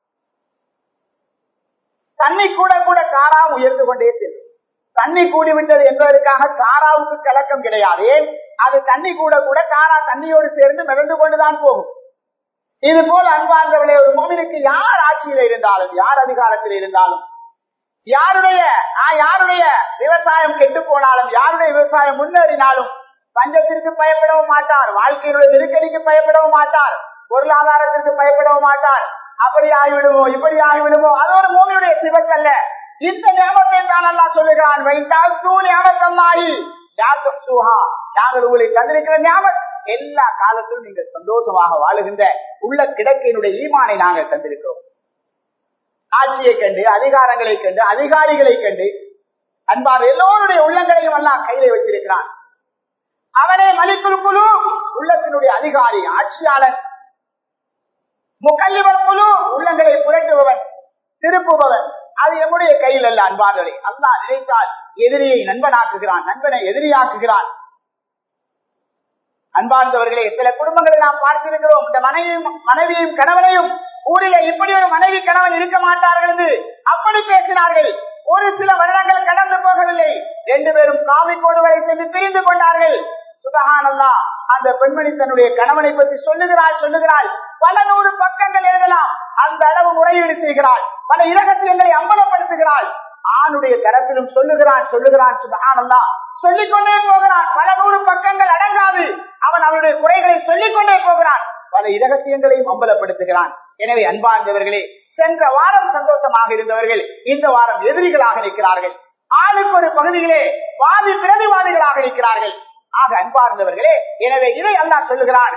தண்ணி கூட கூட காராம் உயர்ந்து கொண்டே செல்லும் தண்ணி கூடிவிட்டது என்பதற்காக காராவுக்கு கலக்கம் கிடையாது ஏன் அது தண்ணி கூட கூட காரா தண்ணியோடு சேர்ந்து மிதந்து கொண்டுதான் போகும் இது போல அன்பார்ந்தவர்களே ஒரு மோமினுக்கு யார் ஆட்சியில் இருந்தாலும் யார் அதிகாரத்தில் இருந்தாலும் யாருடைய யாருடைய விவசாயம் கெட்டு போனாலும் யாருடைய விவசாயம் முன்னேறினாலும் பஞ்சத்திற்கு பயப்படவும் மாட்டார் வாழ்க்கையினுடைய நெருக்கடிக்கு பயப்படவும் மாட்டார் பொருளாதாரத்திற்கு பயப்படவும் மாட்டார் அப்படி ஆகிவிடுமோ இப்படி ஆகிவிடுமோ அது ஒரு மூமியுடைய சிவக்கல்ல இந்த ஞாபகத்தை தான் அல்லா சொல்லுகிறான் வைத்தால் தூ ஞாபகமாயி நாங்கள் உங்களை தந்திருக்கிற ஞாபகம் எல்லா காலத்திலும் நீங்கள் சந்தோஷமாக வாழுகின்ற உள்ள கிடக்கையினுடைய ஈமானை நாங்கள் தந்திருக்கிறோம் ஆட்சியை கண்டு அதிகாரங்களை கண்டு அதிகாரிகளை கண்டு அன்பார் எல்லோருடைய உள்ளங்களையும் எல்லாம் கையில வச்சிருக்கிறான் அவனே மலிக்குழு குழு உள்ளத்தினுடைய அதிகாரி ஆட்சியாளன் முக்கல்லிவன் குழு உள்ளங்களை புரட்டுபவன் திருப்புபவன் அது எம்முடைய கையில் அல்ல அன்பார்களே அல்லா நினைத்தால் எதிரியை நண்பனாக்குகிறான் நண்பனை எதிரியாக்குகிறான் அன்பார்ந்தவர்களே சில குடும்பங்களை நாம் பார்த்திருக்கிறோம் இந்த மனைவியும் மனைவியும் கணவனையும் ஊரில் இப்படி ஒரு மனைவி கணவன் இருக்க மாட்டார்கள் என்று அப்படி பேசினார்கள் ஒரு சில வருடங்கள் கடந்து போகவில்லை ரெண்டு பேரும் காவி கோடுகளை சென்று பிரிந்து கொண்டார்கள் சுபகானல்லா அந்த பெண்மணி தன்னுடைய கணவனை பற்றி சொல்லுகிறாள் சொல்லுகிறாள் பல நூறு பக்கங்கள் எழுதலாம் அந்த அளவு முறையீடு செய்கிறாள் பல இரகசியங்களை அம்பலப்படுத்துகிறாள் ஆணுடைய தரப்பிலும் சொல்லுகிறான் சொல்லுகிறான் சுபகானல்லா சொல்லிக் கொண்டே போகிறான் பல நூறு பக்கங்கள் அடங்காது அவன் அவனுடைய குறைகளை சொல்லிக் கொண்டே போகிறான் பல இரகசியங்களையும் அம்பலப்படுத்துகிறான் எனவே அன்பார்ந்தவர்களே சென்ற வாரம் சந்தோஷமாக இருந்தவர்கள் இந்த வாரம் எதிரிகளாக நிற்கிறார்கள் ஆளுக்கு ஒரு பகுதியிலே வாதி பிரதிவாதிகளாக நிற்கிறார்கள் ஆக அன்பார்ந்தவர்களே எனவே இதை அல்லா சொல்லுகிறான்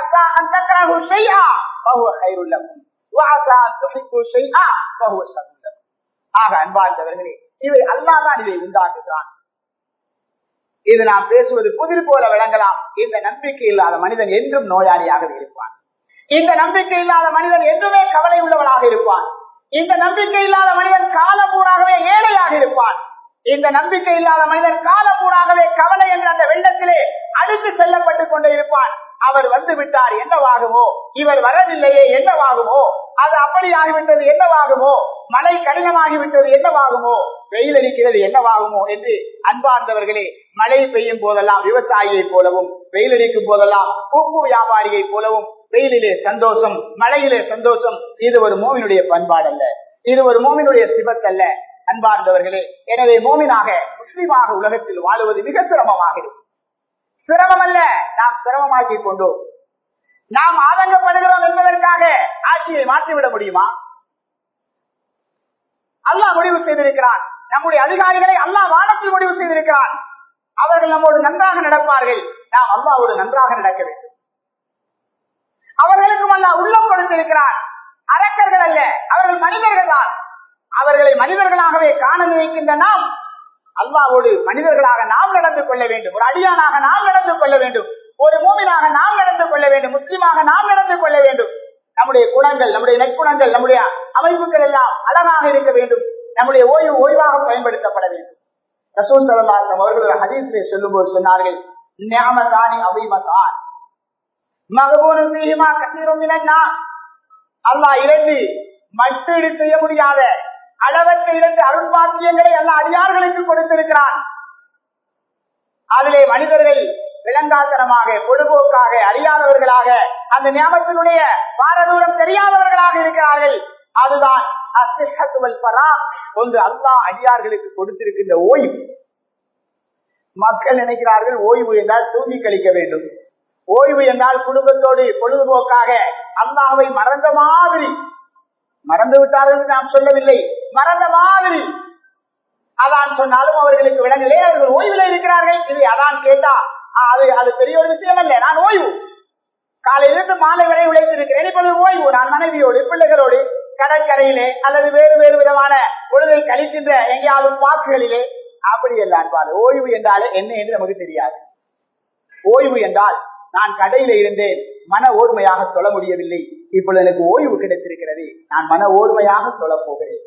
ஆக அன்பார்ந்தவர்களே இவை அல்லாதான் இதை உண்டாக்குகிறான் இது நாம் பேசுவது புதிர் போல விளங்கலாம் இந்த நம்பிக்கை இல்லாத மனிதன் என்றும் நோயாளியாக இருப்பான் இந்த நம்பிக்கை இல்லாத மனிதன் என்றுமே கவலை உள்ளவனாக இருப்பான் இந்த நம்பிக்கை இல்லாத மனிதன் காலப்பூராகவே ஏழையாக இருப்பான் இந்த நம்பிக்கை இல்லாத மனிதன் காலப்பூராகவே கவலை என்ற அந்த வெள்ளத்திலே அடுத்து செல்லப்பட்டுக் கொண்டே இருப்பான் அவர் வந்து விட்டார் என்னவாகுமோ இவர் வரவில்லையே என்னவாகுமோ அது அப்படி ஆகிவிட்டது என்னவாகுமோ மழை கடினமாகிவிட்டது என்னவாகுமோ வெயில் அடிக்கிறது என்னவாகுமோ என்று அன்பார்ந்தவர்களே மழை பெய்யும் போதெல்லாம் விவசாயியை போலவும் வெயில் அடிக்கும் போதெல்லாம் பூப்பு வியாபாரியை போலவும் வெயிலிலே சந்தோஷம் மழையிலே சந்தோஷம் இது ஒரு மோமினுடைய பண்பாடு அல்ல இது ஒரு மோமினுடைய சிபத்தல்ல அன்பார்ந்தவர்களே எனவே மோமினாக முஸ்லிமாக உலகத்தில் வாழுவது மிக சிரமமாக இருக்கும் சிரமம் அல்ல நாம் சிரமமாக்கி கொண்டோம் நாம் ஆதங்கப்படுகிறோம் என்பதற்காக ஆட்சியை மாற்றிவிட முடியுமா அல்லாஹ் முடிவு செய்திருக்கிறான் நம்முடைய அதிகாரிகளை அல்லாஹ் வானத்தில் முடிவு செய்திருக்கிறான் அவர்கள் நம்மோடு நன்றாக நடப்பார்கள் நாம் அல்லாவோடு நன்றாக நடக்க வேண்டும் அவர்களுக்கும் அல்ல உள்ளம் கொடுத்திருக்கிறான் அரக்கர்கள் அல்ல அவர்கள் மனிதர்கள் தான் அவர்களை மனிதர்களாகவே காண நினைக்கின்ற நாம் அல்லாவோடு மனிதர்களாக நாம் நடந்து கொள்ள வேண்டும் ஒரு அடியானாக நாம் நடந்து கொள்ள வேண்டும் ஒரு மூமினாக நாம் நடந்து கொள்ள வேண்டும் முஸ்லிமாக நாம் நடந்து கொள்ள வேண்டும் நம்முடைய குணங்கள் நம்முடைய நற்குணங்கள் நம்முடைய அமைப்புகள் எல்லாம் அழகாக இருக்க வேண்டும் நம்முடைய ஓய்வு ஓய்வாக பயன்படுத்தப்பட வேண்டும் ரசூல் சல்லாஸ்லம் அவர்கள் ஹதீஸை சொல்லும் போது சொன்னார்கள் ஞாமதானி அபிமதான் மகபூனும் சீமா கசீரும் அல்லாஹ் இரண்டு மட்டீடு செய்ய முடியாத அளவற்ற இரண்டு அருள்பாக்கியங்களை அல்ல அடியார்களுக்கு கொடுத்திருக்கிறான் அதிலே மனிதர்கள் விளங்காத்தனமாக பொடுபோக்காக அறியாதவர்களாக அந்த ஞாபகத்தினுடைய பாரதூரம் தெரியாதவர்களாக இருக்கிறார்கள் அதுதான் ஒன்று அல்லாஹ் அடியார்களுக்கு கொடுத்திருக்கின்ற ஓய்வு மக்கள் நினைக்கிறார்கள் ஓய்வு என்றால் தூங்கி கழிக்க வேண்டும் ஓய்வு என்றால் குடும்பத்தோடு பொழுதுபோக்காக அல்லாவை மறந்த மாதிரி மறந்து விட்டார்கள் நாம் சொல்லவில்லை மறந்த மாதிரி அதான் சொன்னாலும் அவர்களுக்கு விளங்கலே அவர்கள் ஓய்வுல இருக்கிறார்கள் இது அதான் கேட்டா அது அது பெரிய ஒரு விஷயம் அல்ல நான் ஓய்வு காலையிலிருந்து மாலை வரை உழைத்திருக்கிறேன் இப்பொழுது ஓய்வு நான் மனைவியோடு பிள்ளைகளோடு கடற்கரையிலே அல்லது வேறு வேறு விதமான பொழுதை கழிக்கின்ற எங்கேயாவது பாக்குகளிலே அப்படி அல்ல அன்பாடு ஓய்வு என்றாலே என்ன என்று நமக்கு தெரியாது ஓய்வு என்றால் நான் கடையில இருந்தேன் மன ஓர்மையாக சொல்ல முடியவில்லை இப்பொழுது எனக்கு ஓய்வு கிடைத்திருக்கிறது நான் மன ஓர்மையாக சொல்ல போகிறேன்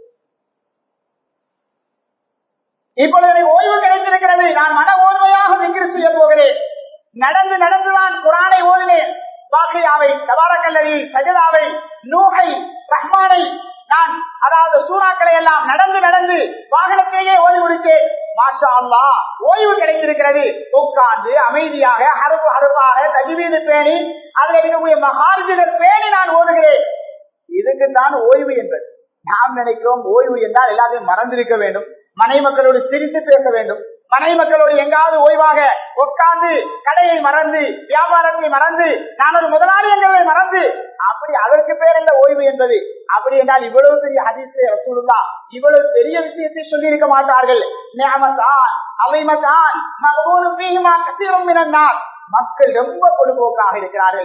இப்பொழுது எனக்கு ஓய்வு கிடைத்திருக்கிறது நான் மன ஓர்மையாக விக்கிரி செய்ய போகிறேன் நடந்து நடந்துதான் குரானை ஓதினேன் பாக்கியாவை தபாரக்கல்லரி சஜதாவை நூகை ரஹ்மானை நான் அதாவது சூறாக்களை எல்லாம் நடந்து நடந்து வாகனத்திலேயே ஓய்வு முடித்தேன் மாஷா அல்லா ஓய்வு கிடைத்திருக்கிறது உட்கார்ந்து அமைதியாக ஹருப்பு ஹருப்பாக தஜிவீது பேணி அதில் இருக்கக்கூடிய மகார்ஜினர் பேணி நான் ஓடுகிறேன் இதுக்கு தான் ஓய்வு என்பது நாம் நினைக்கிறோம் ஓய்வு என்றால் எல்லாத்தையும் மறந்திருக்க வேண்டும் மனை மக்களோடு சிரித்து பேச வேண்டும் மனை மக்களோடு எங்காவது ஓய்வாக உட்கார்ந்து கடையை மறந்து வியாபாரத்தை மறந்து நான் ஒரு முதலாளி என்பதை மறந்து அப்படி அதற்கு பேர் என்ன ஓய்வு என்பது அப்படி என்றால் இவ்வளவு பெரிய ஹதீஸை ரசூலுல்லா இவ்வளவு பெரிய விஷயத்தை சொல்லி இருக்க மாட்டார்கள் நியமத்தான் அவைமத்தான் மகபூரும் பீகுமா கசிரும் மினன்னார் மக்கள் ரொம்ப பொழுதுபோக்காக இருக்கிறார்கள்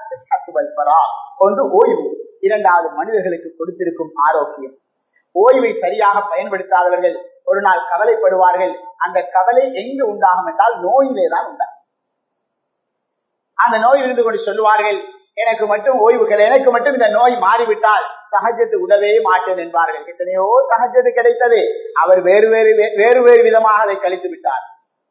ஒன்று ஓய்வு இரண்டாவது மனிதர்களுக்கு கொடுத்திருக்கும் ஆரோக்கியம் ஓய்வை சரியாக பயன்படுத்தாதவர்கள் ஒரு நாள் கவலைப்படுவார்கள் அந்த கவலை எங்கு உண்டாகும் என்றால் நோயிலே தான் உண்டாகும் அந்த நோய் இருந்து கொண்டு சொல்லுவார்கள் எனக்கு மட்டும் ஓய்வுகள் எனக்கு மட்டும் இந்த நோய் மாறிவிட்டால் சகஜத்து உடவே மாட்டேன் என்பார்கள் எத்தனையோ சகஜத்து கிடைத்தது அவர் வேறு வேறு வேறு வேறு விதமாக அதை கழித்து விட்டார்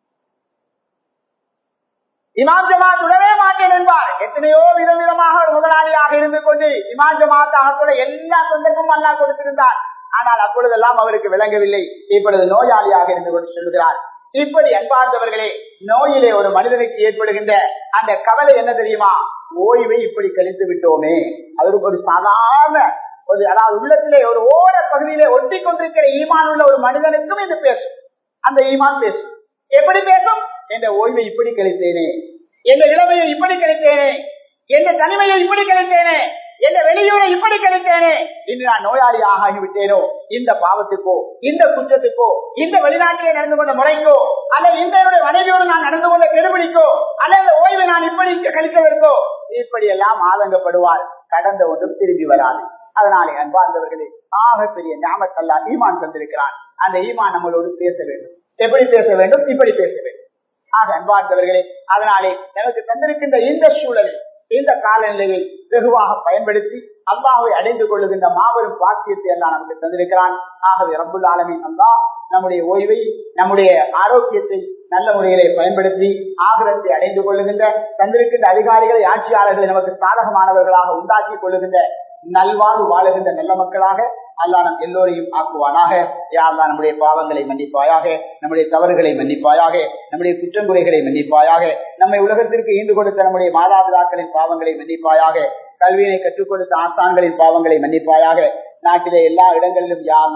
இமாம் ஜமாத் உடவே மாட்டேன் என்பார் எத்தனையோ விதம் விதமாக ஒரு முதலாளியாக இருந்து கொண்டு இமாம் ஜமாத்தாக கூட எல்லா சொந்தக்கும் அல்லா கொடுத்திருந்தார் ஆனால் அப்பொழுதெல்லாம் அவருக்கு விளங்கவில்லை இப்பொழுது நோயாளியாக இருந்து கொண்டு சொல்லுகிறார் இப்படி அன்பார்ந்தவர்களே நோயிலே ஒரு மனிதனுக்கு ஏற்படுகின்ற அந்த கவலை என்ன தெரியுமா ஓய்வை இப்படி கழித்து விட்டோமே அவருக்கு ஒரு சாதாரண ஒரு அதாவது உள்ளத்திலே ஒரு ஓர பகுதியிலே ஒட்டி கொண்டிருக்கிற ஈமான் உள்ள ஒரு மனிதனுக்கும் இது பேசும் அந்த ஈமான் பேசும் எப்படி பேசும் என்ற ஓய்வை இப்படி கழித்தேனே எந்த இளமையை இப்படி கழித்தேனே எந்த தனிமையை இப்படி கழித்தேனே எந்த வெளியூரை இப்படி கிடைத்தேனே இன்று நான் நோயாளியாக ஆகிவிட்டேனோ இந்த பாவத்துக்கோ இந்த குற்றத்துக்கோ இந்த வெளிநாட்டிலே நடந்து கொண்ட முறைக்கோ அல்லது இந்த என்னுடைய மனைவியோடு நான் நடந்து கொண்ட கெடுபிடிக்கோ அல்லது ஓய்வை நான் இப்படி கழித்ததற்கோ இப்படி எல்லாம் ஆதங்கப்படுவார் கடந்த ஒன்றும் திரும்பி வராது அதனாலே அன்பார்ந்தவர்களே ஆக பெரிய ஞாபகத்தல்லா ஈமான் தந்திருக்கிறான் அந்த ஈமான் நம்மளோடு பேச வேண்டும் எப்படி பேச வேண்டும் இப்படி பேச வேண்டும் ஆக அன்பார்ந்தவர்களே அதனாலே எனக்கு தந்திருக்கின்ற இந்த சூழலில் இந்த காலநிலையை வெகுவாக பயன்படுத்தி அல்லாஹை அடைந்து கொள்ளுகின்ற மாபெரும் பாக்கியத்தை எல்லாம் நமக்கு தந்திருக்கிறான் ஆகவே ரப்புல் ஆலமின் அல்லாஹ் நம்முடைய ஓய்வை நம்முடைய ஆரோக்கியத்தை நல்ல முறையிலே பயன்படுத்தி ஆகிரத்தை அடைந்து கொள்ளுகின்ற தந்திருக்கின்ற அதிகாரிகளை ஆட்சியாளர்களை நமக்கு சாதகமானவர்களாக உண்டாக்கி கொள்ளுகின்ற நல்வாழ்வு வாழுகின்ற நல்ல மக்களாக அல்லா நம் எல்லோரையும் ஆக்குவானாக யாழ்லா நம்முடைய பாவங்களை மன்னிப்பாயாக நம்முடைய தவறுகளை மன்னிப்பாயாக நம்முடைய குற்றங்குறைகளை மன்னிப்பாயாக நம்மை உலகத்திற்கு ஈண்டு கொடுத்த நம்முடைய மாதாபிதாக்களின் பாவங்களை மன்னிப்பாயாக கல்வியினை கற்றுக் கொடுத்த ஆசான்களின் பாவங்களை மன்னிப்பாயாக நாட்டிலே எல்லா இடங்களிலும் யாழ்லா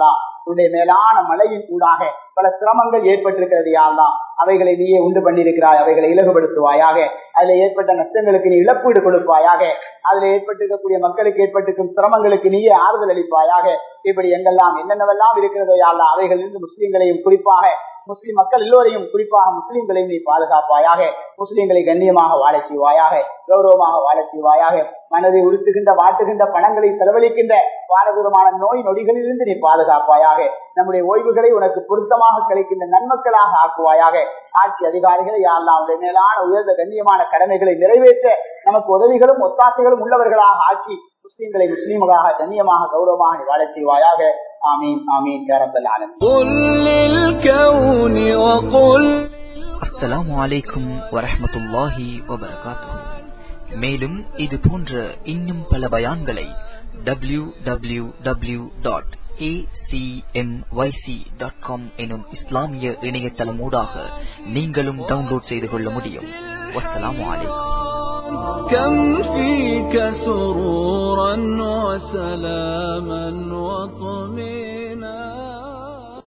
உன்னுடைய மேலான மலையின் ஊடாக பல சிரமங்கள் ஏற்பட்டிருக்கிறது யாழ்லாம் அவைகளை நீயே உண்டு பண்ணியிருக்கிறாய் அவைகளை இலகுபடுத்துவாயாக அதுல ஏற்பட்ட நஷ்டங்களுக்கு நீ இழப்பீடு கொடுப்பாயாக அதுல ஏற்பட்டிருக்கக்கூடிய மக்களுக்கு ஏற்பட்டிருக்கும் சிரமங்களுக்கு நீயே ஆறுதல் அளிப்பாயாக இப்படி எங்கெல்லாம் என்னென்னவெல்லாம் இருக்கிறதோ யாழ்லாம் அவைகளிலிருந்து முஸ்லிம்களையும் குறிப்பாக முஸ்லிம் மக்கள் எல்லோரையும் குறிப்பாக முஸ்லிம்களையும் நீ பாதுகாப்பாயாக முஸ்லிம்களை கண்ணியமாக வாழ செய்வாயாக கௌரவமாக வாழ செய்வாயாக மனதை உறுத்துகின்ற வாட்டுகின்ற பணங்களை செலவழிக்கின்ற பாரதூரமான நோய் நொடிகளிலிருந்து நீ பாதுகாப்பாயாக நம்முடைய ஓய்வுகளை உனக்கு பொருத்தமாக கிடைக்கின்ற நன்மக்களாக ஆக்குவாயாக ஆட்சி அதிகாரிகளை யாரெல்லாம் அவருடைய மேலான உயர்ந்த கண்ணியமான கடமைகளை நிறைவேற்ற நமக்கு உதவிகளும் ஒத்தாசைகளும் உள்ளவர்களாக ஆக்கி முஸ்லிம்களை முஸ்லீம்களாக கண்ணியமாக கௌரவமாக நீ வாழச் செய்வாயாக ஆமீன் ஆமீன் யாரப்பல்
قل للكون وقل
அஸ்ஸலாமு அலைக்கும் வரஹ்மத்துல்லாஹி வபரகாத்துஹு மேலும் இது போன்ற இன்னும் பல பயான்களை W W W dot dot com எனும் இஸ்லாமிய இணையதளமூடாக நீங்களும் டவுன்லோட் செய்து கொள்ள முடியும் வஸ்ஸலாமு அலைக்கும்
كم فيك سرورا وسلاما